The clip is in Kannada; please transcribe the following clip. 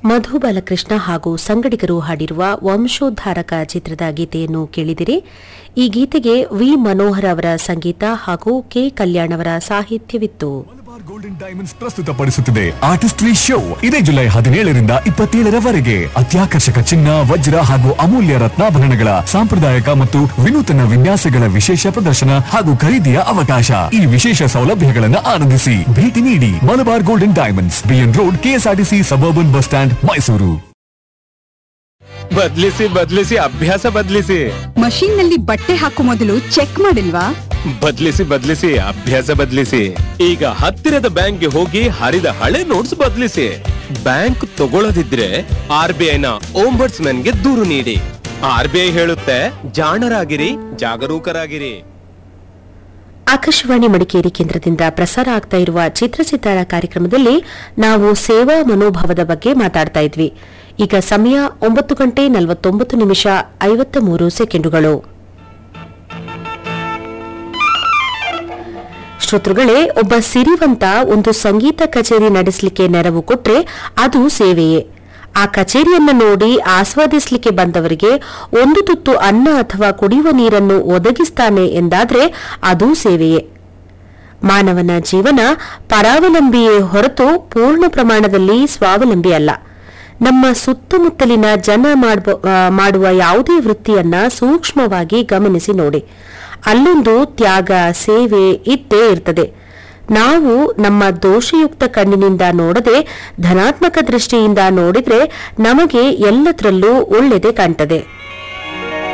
ಮಧು ಬಾಲಕೃಷ್ಣ ಹಾಗೂ ಸಂಗಡಿಗರು ಹಾಡಿರುವ ವಂಶೋದ್ಧಾರಕ ಚಿತ್ರದ ಗೀತೆಯನ್ನು ಕೇಳಿದಿರಿ ಈ ಗೀತೆಗೆ ವಿ ಮನೋಹರ್ ಅವರ ಸಂಗೀತ ಹಾಗೂ ಕೆ ಕಲ್ಯಾಣ್ ಅವರ ಸಾಹಿತ್ಯವಿತ್ತು ಮಲಬಾರ್ ಗೋಲ್ಡನ್ ಡೈಮಂಡ್ಸ್ ಪ್ರಸ್ತುತಪಡಿಸುತ್ತಿದೆ ಆರ್ಟಿಸ್ಟ್ರಿ ಶೋ ಇದೇ ಜುಲೈ ಹದಿನೇಳರಿಂದ ಇಪ್ಪತ್ತೇಳರವರೆಗೆ ಅತ್ಯಾಕರ್ಷಕ ಚಿನ್ನ ವಜ್ರ ಹಾಗೂ ಅಮೂಲ್ಯ ರತ್ನಾಭರಣಗಳ ಸಾಂಪ್ರದಾಯಿಕ ಮತ್ತು ವಿನೂತನ ವಿನ್ಯಾಸಗಳ ವಿಶೇಷ ಪ್ರದರ್ಶನ ಹಾಗೂ ಖರೀದಿಯ ಅವಕಾಶ ಈ ವಿಶೇಷ ಸೌಲಭ್ಯಗಳನ್ನು ಆನಂದಿಸಿ ಭೇಟಿ ನೀಡಿ Malabar golden diamonds BN road KSRTC suburban bus stand Mysuru ಬದ್ಲಿಸಿ ಬದ್ಲಿಸಿ ಅಭ್ಯಾಸ ಬದ್ಲಿಸಿ ಮಷೀನ್ ನಲ್ಲಿ ಬಟ್ಟೆ ಹಾಕೋ ಮೊದಲು ಚೆಕ್ ಮಾಡಿಲ್ವಾ ಬದ್ಲಿಸಿ ಬದ್ಲಿಸಿ ಅಭ್ಯಾಸ ಬದ್ಲಿಸಿ ಈಗ ಹತ್ತಿರದ ಬ್ಯಾಂಕ್ಗೆ ಹೋಗಿ ಹರಿದ ಹಳೆ ನೋಟ್ಸ್ ಬದ್ಲಿಸಿ ಬ್ಯಾಂಕ್ ತಗೊಳ್ಳದಿದ್ರೆ ಆರ್ ಬಿ ಐನ ಓಂಬರ್ಟ್ಸ್ ಗೆ ದೂರು ನೀಡಿ ಆರ್ ಬಿ ಐ ಹೇಳುತ್ತೆ ಜಾಣರಾಗಿರಿ ಜಾಗರೂಕರಾಗಿರಿ ಆಕಾಶವಾಣಿ ಮಡಿಕೇರಿ ಕೇಂದ್ರದಿಂದ ಪ್ರಸಾರ ಆಗ್ತಾ ಇರುವ ಚಿತ್ರಚಿತ್ತಾರ ಕಾರ್ಯಕ್ರಮದಲ್ಲಿ ನಾವು ಸೇವಾ ಮನೋಭಾವದ ಬಗ್ಗೆ ಮಾತಾಡ್ತಾ ಇದ್ವಿ ಈಗ ಸಮಯ ಒಂಬತ್ತು ಗಂಟೆ ನಲವತ್ತೊಂಬತ್ತು ನಿಮಿಷ ಐವತ್ತ ಮೂರು ಸೆಕೆಂಡುಗಳು ಶ್ರೋತೃಗಳೇ ಒಬ್ಬ ಸಿರಿವಂತ ಒಂದು ಸಂಗೀತ ಕಚೇರಿ ನಡೆಸಲಿಕ್ಕೆ ನೆರವು ಕೊಟ್ರೆ ಅದು ಸೇವೆಯೇ ಆ ಕಚೇರಿಯನ್ನು ನೋಡಿ ಆಸ್ವಾದಿಸಲಿಕ್ಕೆ ಬಂದವರಿಗೆ ಒಂದು ತುತ್ತು ಅನ್ನ ಅಥವಾ ಕುಡಿಯುವ ನೀರನ್ನು ಒದಗಿಸ್ತಾನೆ ಎಂದಾದ್ರೆ ಅದು ಸೇವೆಯೇ ಮಾನವನ ಜೀವನ ಪರಾವಲಂಬಿಯೇ ಹೊರತು ಪೂರ್ಣ ಪ್ರಮಾಣದಲ್ಲಿ ಸ್ವಾವಲಂಬಿ ಅಲ್ಲ ನಮ್ಮ ಸುತ್ತಮುತ್ತಲಿನ ಜನ ಮಾಡ್ಬ- ಆ, ಮಾಡುವ ಯಾವುದೇ ವೃತ್ತಿಯನ್ನ ಸೂಕ್ಷ್ಮವಾಗಿ ಗಮನಿಸಿ ನೋಡಿ ಅಲ್ಲೊಂದು ತ್ಯಾಗ ಸೇವೆ ಇದ್ದೇ ಇರ್ತದೆ ನಾವು ನಮ್ಮ ದೋಷಯುಕ್ತ ಕಣ್ಣಿನಿಂದ ನೋಡದೆ ಧನಾತ್ಮಕ ದೃಷ್ಟಿಯಿಂದ ನೋಡಿದ್ರೆ ನಮಗೆ ಎಲ್ಲದರಲ್ಲೂ ಒಳ್ಳೆಯದೇ ಕಾಣ್ತದೆ